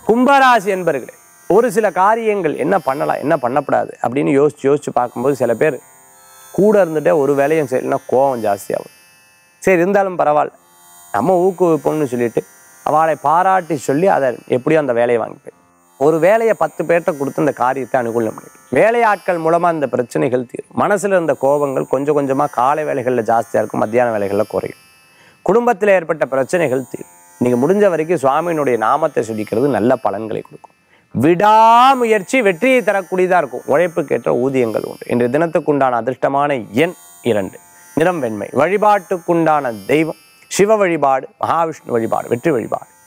கும்பராசி என்பர்களே ஒரு சில காரியங்கள் என்ன பண்ணலாம் என்ன பண்ணக்கூடாது அப்படின்னு யோசிச்சு யோசிச்சு பார்க்கும்போது சில பேர் கூட இருந்துட்டே ஒரு வேலையும் செய்யலைன்னா கோவம் ஜாஸ்தியாகும் சரி இருந்தாலும் பரவாயில்ல நம்ம ஊக்குவிப்போம்னு சொல்லிட்டு அவளை பாராட்டி சொல்லி அதை எப்படியும் அந்த வேலையை வாங்கிப்பேன் ஒரு வேலையை பத்து பேர்கிட்ட கொடுத்து அந்த காரியத்தை அனுகூலம் பண்ணிடும் வேலையாட்கள் மூலமாக இந்த பிரச்சனைகள் தீரும் மனசில் இருந்த கோபங்கள் கொஞ்சம் கொஞ்சமாக காலை வேலைகளில் ஜாஸ்தியாக இருக்கும் மத்தியான வேலைகளில் குறையும் குடும்பத்தில் ஏற்பட்ட பிரச்சனைகள் தீரும் நீங்கள் முடிஞ்ச வரைக்கும் சுவாமியினுடைய நாமத்தை சொல்லிக்கிறது நல்ல பலன்களை கொடுக்கும் விடாமுயற்சி வெற்றியை தரக்கூடியதாக இருக்கும் உழைப்புக்கேற்ற ஊதியங்கள் உண்டு இன்றைய தினத்துக்குண்டான அதிர்ஷ்டமான எண் இரண்டு நிறம் வெண்மை வழிபாட்டுக்குண்டான தெய்வம் சிவ வழிபாடு மகாவிஷ்ணு வழிபாடு வெற்றி வழிபாடு